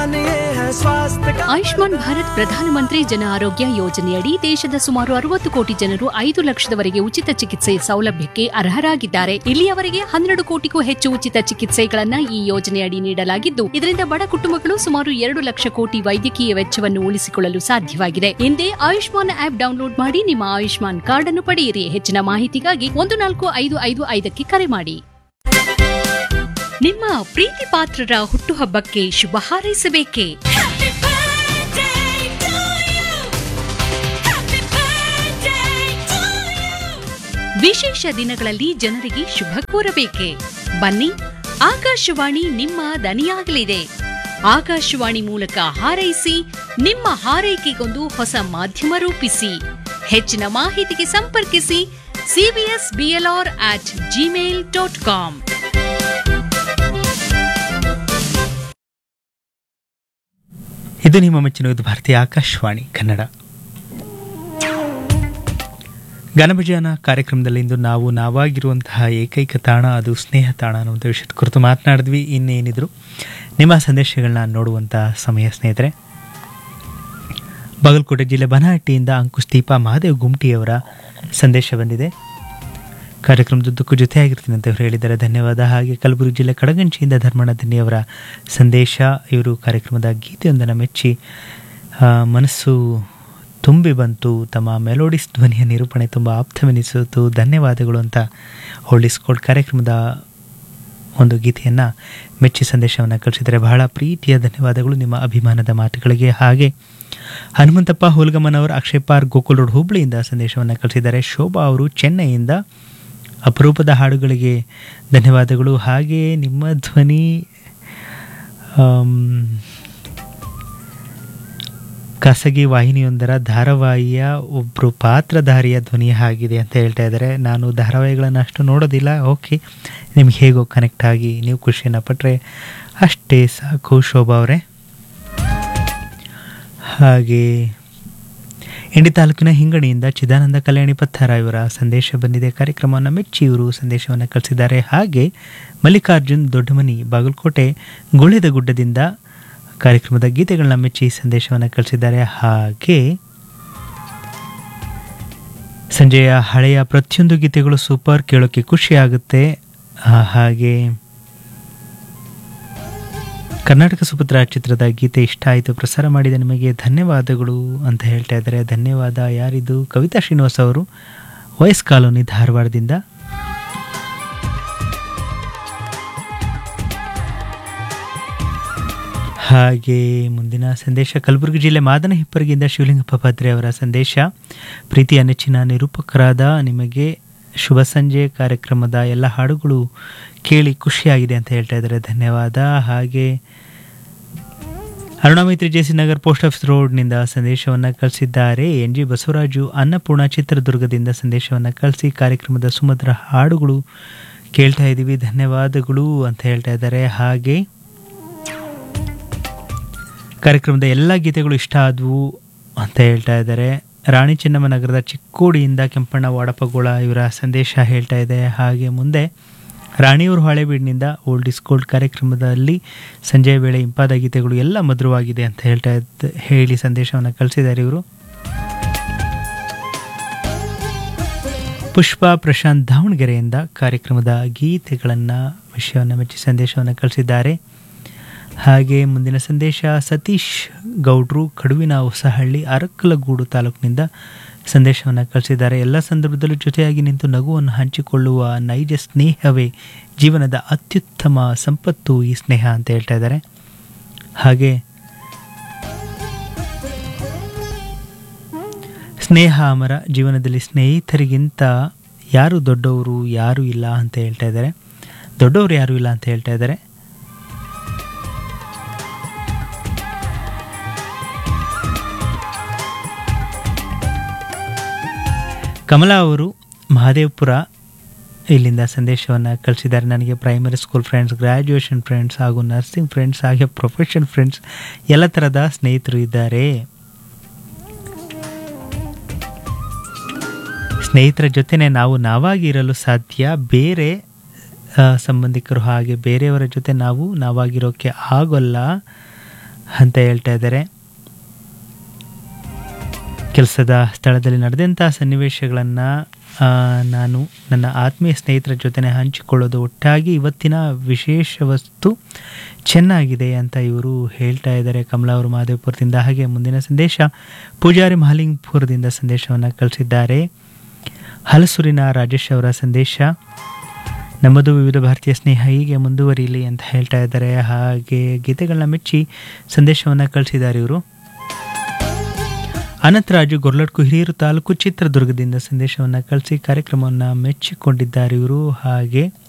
आयुष्मान ये है स्वास्थ्य का ಆಯುಷ್ಮಾನ್ ಭಾರತ್ ಪ್ರಧಾನಮಂತ್ರಿ ಜನ ಆರೋಗ್ಯ ಯೋಜನೆಯಡಿ ದೇಶದ ಸುಮಾರು ಅರವತ್ತು ಕೋಟಿ ಜನರು ಐದು ಲಕ್ಷದವರೆಗೆ ಉಚಿತ ಚಿಕಿತ್ಸೆ ಸೌಲಭ್ಯಕ್ಕೆ ಅರ್ಹರಾಗಿದ್ದಾರೆ ಇಲ್ಲಿಯವರೆಗೆ ಹನ್ನೆರಡು ಕೋಟಿಗೂ ಹೆಚ್ಚು ಉಚಿತ ಚಿಕಿತ್ಸೆಗಳನ್ನ ಈ ಯೋಜನೆಯಡಿ ನೀಡಲಾಗಿದ್ದು ಇದರಿಂದ ಬಡ ಕುಟುಂಬಗಳು ಸುಮಾರು ಎರಡು ಲಕ್ಷ ಕೋಟಿ ವೈದ್ಯಕೀಯ ವೆಚ್ಚವನ್ನು ಉಳಿಸಿಕೊಳ್ಳಲು ಸಾಧ್ಯವಾಗಿದೆ ಹಿಂದೆ ಆಯುಷ್ಮಾನ್ ಆಪ್ ಡೌನ್ಲೋಡ್ ಮಾಡಿ ನಿಮ್ಮ ಆಯುಷ್ಮಾನ್ ಕಾರ್ಡ್ ಅನ್ನು ಪಡೆಯಿರಿ ಹೆಚ್ಚಿನ ಮಾಹಿತಿಗಾಗಿ ಒಂದು ನಾಲ್ಕು ಐದು ಐದು ಐದಕ್ಕೆ ಕರೆ ಮಾಡಿ ನಿಮ್ಮ ಪ್ರೀತಿ ಪಾತ್ರರ ಹುಟ್ಟುಹಬ್ಬಕ್ಕೆ ಶುಭ ಹಾರೈಸಬೇಕೇ ವಿಶೇಷ ದಿನಗಳಲ್ಲಿ ಜನರಿಗೆ ಶುಭ ಕೋರಬೇಕೆ ಬನ್ನಿ ಆಕಾಶವಾಣಿ ನಿಮ್ಮ ದನಿಯಾಗಲಿದೆ ಆಕಾಶವಾಣಿ ಮೂಲಕ ಹಾರೈಸಿ ನಿಮ್ಮ ಹಾರೈಕೆಗೊಂದು ಹೊಸ ಮಾಧ್ಯಮ ರೂಪಿಸಿ ಹೆಚ್ಚಿನ ಮಾಹಿತಿಗೆ ಸಂಪರ್ಕಿಸಿ CBS BLR at Gmail dot com ಇದು ನಿಮ್ಮ ಮೆಚ್ಚಿನ ಇದು ಭಾರತೀಯ ಆಕಾಶವಾಣಿ ಕನ್ನಡ ಘನಭಜನ ಕಾರ್ಯಕ್ರಮದಲ್ಲಿ ಇಂದು ನಾವು ನಾವಾಗಿರುವಂತಹ ಏಕೈಕ ತಾಣ ಅದು ಸ್ನೇಹ ತಾಣ ಅನ್ನುವಂಥ ವಿಷಯದ ಕುರಿತು ಮಾತನಾಡಿದ್ವಿ ಇನ್ನೇನಿದ್ರು ನಿಮ್ಮ ಸಂದೇಶಗಳನ್ನ ನೋಡುವಂಥ ಸಮಯ ಸ್ನೇಹಿತರೆ ಬಾಗಲಕೋಟೆ ಜಿಲ್ಲೆ ಬನಹಟ್ಟಿಯಿಂದ ಅಂಕುಶ್ ದೀಪಾ ಮಹಾದೇವ್ ಗುಮ್ಟಿಯವರ ಸಂದೇಶ ಬಂದಿದೆ ಕಾರ್ಯಕ್ರಮದುದ್ದಕ್ಕೂ ಜೊತೆಯಾಗಿರ್ತೀನಿ ಅಂತ ಇವರು ಹೇಳಿದ್ದಾರೆ ಧನ್ಯವಾದ ಹಾಗೆ ಕಲಬುರಗಿ ಜಿಲ್ಲೆ ಕಡಗಂಚಿಯಿಂದ ಧರ್ಮಣ್ಣ ದನ್ನಿಯವರ ಸಂದೇಶ ಇವರು ಕಾರ್ಯಕ್ರಮದ ಗೀತೆಯೊಂದನ್ನು ಮೆಚ್ಚಿ ಆ, ಮನಸ್ಸು ತುಂಬಿ ಬಂತು ತಮ್ಮ ಮೆಲೋಡಿಸ್ ಧ್ವನಿಯ ನಿರೂಪಣೆ ತುಂಬ ಆಪ್ತವೆನಿಸಿತು ಧನ್ಯವಾದಗಳು ಅಂತ ಹೋಲಿಸ್ಕೋಲ್ಡ್ ಕಾರ್ಯಕ್ರಮದ ಒಂದು ಗೀತೆಯನ್ನು ಮೆಚ್ಚಿ ಸಂದೇಶವನ್ನು ಕಳಿಸಿದರೆ ಬಹಳ ಪ್ರೀತಿಯ ಧನ್ಯವಾದಗಳು ನಿಮ್ಮ ಅಭಿಮಾನದ ಮಾತುಗಳಿಗೆ ಹಾಗೆ ಹನುಮಂತಪ್ಪ ಹುಲ್ಗಮ್ಮನವರು ಅಕ್ಷಯ್ ಪಾರ್ಕ್ ಗೋಕುಲ್ ರೋಡ್ ಹುಬ್ಳಿಯಿಂದ ಸಂದೇಶವನ್ನು ಕಳಿಸಿದ್ದಾರೆ ಶೋಭಾ ಅವರು ಚೆನ್ನೈಯಿಂದ ಅಪರೂಪದ ಹಾಡುಗಳಿಗೆ ಧನ್ಯವಾದಗಳು ಹಾಗೆ ನಿಮ್ಮ ಧ್ವನಿ ಆಮ್, ಖಾಸಗಿ ವಾಹಿನಿಯೊಂದರ ಧಾರಾವಾಹಿಯ ಒಬ್ಬರು ಪಾತ್ರಧಾರಿಯ ಧ್ವನಿ ಆಗಿದೆ ಅಂತ ಹೇಳ್ತಾ ಇದ್ದಾರೆ ನಾನು ಧಾರಾವಾಹಿಗಳನ್ನು ಅಷ್ಟು ನೋಡೋದಿಲ್ಲ ಓಕೆ ನಿಮ್ಗೆ ಹೇಗೋ ಕನೆಕ್ಟ್ ಆಗಿ ನೀವು ಖುಷಿಯನ್ನು ಪಟ್ಟರೆ ಅಷ್ಟೇ ಸಾಕು ಶೋಭಾ ಅವರೇ ಹಾಗೆ ಇಂಡಿ ತಾಲೂಕಿನ ಹಿಂಗಣಿಯಿಂದ ಚಿದಾನಂದ ಕಲ್ಯಾಣಿ ಪತ್ತಾರ ಇವರ ಸಂದೇಶ ಬಂದಿದೆ ಕಾರ್ಯಕ್ರಮವನ್ನು ಮೆಚ್ಚಿ ಇವರು ಸಂದೇಶವನ್ನು ಕಳಿಸಿದ್ದಾರೆ ಹಾಗೆ ಮಲ್ಲಿಕಾರ್ಜುನ್ ದೊಡ್ಡಮನಿ ಬಾಗಲಕೋಟೆ ಗುಳೆದ ಗುಡ್ಡದಿಂದ ಕಾರ್ಯಕ್ರಮದ ಗೀತೆಗಳನ್ನ ಮೆಚ್ಚಿ ಸಂದೇಶವನ್ನು ಕಳಿಸಿದ್ದಾರೆ ಹಾಗೆ ಸಂಜೆಯ ಹಳೆಯ ಪ್ರತಿಯೊಂದು ಗೀತೆಗಳು ಸೂಪರ್ ಕೇಳೋಕ್ಕೆ ಖುಷಿ ಆಗುತ್ತೆ ಆ, ಹಾಗೆ ಕರ್ನಾಟಕ ಸುಪುತ್ರ ಚಿತ್ರದ ಗೀತೆ ಇಷ್ಟ ಆಯಿತು ಪ್ರಸಾರ ಮಾಡಿದ ನಿಮಗೆ ಧನ್ಯವಾದಗಳು ಅಂತ ಹೇಳ್ತಾ ಇದ್ದಾರೆ ಧನ್ಯವಾದ ಯಾರಿದು ಕವಿತಾ ಶ್ರೀನಿವಾಸ್ ಅವರು ವಯಸ್ ಕಾಲೋನಿ ಧಾರವಾಡದಿಂದ ಹಾಗೆ ಮುಂದಿನ ಸಂದೇಶ ಕಲಬುರಗಿ ಜಿಲ್ಲೆ ಮಾದನ ಹಿಪ್ಪರಿಗಿಂದ ಶಿವಲಿಂಗಪ್ಪ ಭದ್ರೆ ಅವರ ಸಂದೇಶ ಪ್ರೀತಿಯ ನೆಚ್ಚಿನ ನಿರೂಪಕರಾದ ನಿಮಗೆ ಶುಭ ಸಂಜೆ ಕಾರ್ಯಕ್ರಮದ ಎಲ್ಲ ಹಾಡುಗಳು ಕೇಳಿ ಖುಷಿಯಾಗಿದೆ ಅಂತ ಹೇಳ್ತಾ ಇದ್ದಾರೆ ಧನ್ಯವಾದ ಹಾಗೆ Arunamaitri JC Nagar post office ರೋಡ್ನಿಂದ ಸಂದೇಶವನ್ನು ಕಳಿಸಿದ್ದಾರೆ ಎನ್ ಜಿ ಬಸವರಾಜು ಅನ್ನಪೂರ್ಣ ಚಿತ್ರದುರ್ಗದಿಂದ ಸಂದೇಶವನ್ನು ಕಳಿಸಿ ಕಾರ್ಯಕ್ರಮದ ಸುಮಧುರ ಹಾಡುಗಳು ಕೇಳ್ತಾ ಇದ್ದೀವಿ ಧನ್ಯವಾದಗಳು ಅಂತ ಹೇಳ್ತಾ ಇದ್ದಾರೆ ಹಾಗೆ ಕಾರ್ಯಕ್ರಮದ ಎಲ್ಲ ಗೀತೆಗಳು ಇಷ್ಟ ಆದವು ಅಂತ ಹೇಳ್ತಾ ಇದ್ದಾರೆ ರಾಣಿ ಚೆನ್ನಮ್ಮ ನಗರದ ಚಿಕ್ಕೋಡಿಯಿಂದ ಕೆಂಪಣ್ಣ ವಾಡಪಗೋಳ ಇವರ ಸಂದೇಶ ಹೇಳ್ತಾ ಇದೆ ಹಾಗೆ ಮುಂದೆ ರಾಣಿಯೂರು ಹಳೆಬೀಡಿನಿಂದ ಓಲ್ಡ್ ಇಸ್ ಗೋಲ್ಡ್ ಕಾರ್ಯಕ್ರಮದಲ್ಲಿ ಸಂಜೆಯ ವೇಳೆ ಇಂಪಾದ ಗೀತೆಗಳು ಎಲ್ಲ ಮಧುರವಾಗಿದೆ ಅಂತ ಹೇಳ್ತಾ ಇದ್ದ ಹೇಳಿ ಸಂದೇಶವನ್ನು ಕಳಿಸಿದ್ದಾರೆ ಇವರು ಪುಷ್ಪ ಪ್ರಶಾಂತ್ ದಾವಣಗೆರೆಯಿಂದ ಕಾರ್ಯಕ್ರಮದ ಗೀತೆಗಳನ್ನು ವಿಷಯವನ್ನು ಮೆಚ್ಚಿ ಸಂದೇಶವನ್ನು ಕಳಿಸಿದ್ದಾರೆ ಹಾಗೆ ಮುಂದಿನ ಸಂದೇಶ ಸತೀಶ್ ಗೌಡ್ರು ಕಡುವಿನ ಹೊಸಹಳ್ಳಿ ಅರಕಲಗೂಡು ತಾಲೂಕಿನಿಂದ ಸಂದೇಶವನ್ನು ಕಳಿಸಿದ್ದಾರೆ ಎಲ್ಲ ಸಂದರ್ಭದಲ್ಲೂ ಜೊತೆಯಾಗಿ ನಿಂತು ನಗುವನ್ನು ಹಂಚಿಕೊಳ್ಳುವ ನೈಜ ಸ್ನೇಹವೇ ಜೀವನದ ಅತ್ಯುತ್ತಮ ಸಂಪತ್ತು ಈ ಸ್ನೇಹ ಅಂತ ಹೇಳ್ತಾ ಇದ್ದಾರೆ ಹಾಗೆ ಸ್ನೇಹ ಅಮರ ಜೀವನದಲ್ಲಿ ಸ್ನೇಹಿತರಿಗಿಂತ ಯಾರು ದೊಡ್ಡವರು ಯಾರು ಇಲ್ಲ ಅಂತ ಹೇಳ್ತಾ ಇದ್ದಾರೆ ದೊಡ್ಡವರು ಯಾರು ಇಲ್ಲ ಅಂತ ಹೇಳ್ತಾ ಇದ್ದಾರೆ ಕಮಲಾ ಅವರು ಮಹದೇವಪುರ ಇಲ್ಲಿಂದ ಸಂದೇಶವನ್ನು ಕಳಿಸಿದ್ದಾರೆ ನನಗೆ primary school friends graduation friends ಹಾಗೂ ನರ್ಸಿಂಗ್ ಫ್ರೆಂಡ್ಸ್ ಹಾಗೆ ಪ್ರೊಫೆಷನ್ ಫ್ರೆಂಡ್ಸ್ ಎಲ್ಲ ಥರದ ಸ್ನೇಹಿತರು ಇದ್ದಾರೆ ಸ್ನೇಹಿತರ ಜೊತೆನೆ ನಾವು ನಾವಾಗಿ ಇರಲು ಸಾಧ್ಯ ಬೇರೆ ಆ, ಸಂಬಂಧಿಕರು ಹಾಗೆ ಬೇರೆಯವರ ಜೊತೆ ನಾವು ನಾವಾಗಿರೋಕ್ಕೆ ಆಗೋಲ್ಲ ಅಂತ ಹೇಳ್ತಾ ಇದ್ದಾರೆ ಕೆಲಸದ ಸ್ಥಳದಲ್ಲಿ ನಡೆದಂಥ ಸನ್ನಿವೇಶಗಳನ್ನು ನಾನು ನನ್ನ ಆತ್ಮೀಯ ಸ್ನೇಹಿತರ ಜೊತೆ ಹಂಚಿಕೊಳ್ಳೋದು ಒಟ್ಟಾಗಿ ಇವತ್ತಿನ ವಿಶೇಷ ವಸ್ತು ಚೆನ್ನಾಗಿದೆ ಅಂತ ಇವರು ಹೇಳ್ತಾ ಇದ್ದಾರೆ ಕಮಲಾ ಅವರು ಮಹದೇವಪುರದಿಂದ ಹಾಗೆ ಮುಂದಿನ ಸಂದೇಶ ಪೂಜಾರಿ ಮಹಾಲಿಂಗಪುರದಿಂದ ಸಂದೇಶವನ್ನು ಕಳಿಸಿದ್ದಾರೆ ಹಲಸೂರಿನ ರಾಜೇಶ್ ಅವರ ಸಂದೇಶ ನಮ್ಮದು ವಿವಿಧ ಭಾರತೀಯ ಸ್ನೇಹ ಹೀಗೆ ಮುಂದುವರಿಯಲಿ ಅಂತ ಹೇಳ್ತಾ ಇದ್ದಾರೆ ಹಾಗೆ ಗೀತೆಗಳನ್ನ ಮೆಚ್ಚಿ ಸಂದೇಶವನ್ನು ಕಳಿಸಿದ್ದಾರೆ ಇವರು ಅನಂತರಾಜು ಗೊರ್ಲಡ್ಕು ಹಿರಿಯೂರು ತಾಲೂಕು ಚಿತ್ರದುರ್ಗದಿಂದ ಸಂದೇಶವನ್ನು ಕಳಿಸಿ ಕಾರ್ಯಕ್ರಮವನ್ನು ಮೆಚ್ಚಿಕೊಂಡಿದ್ದಾರೆ ಇವರು ಹಾಗೆ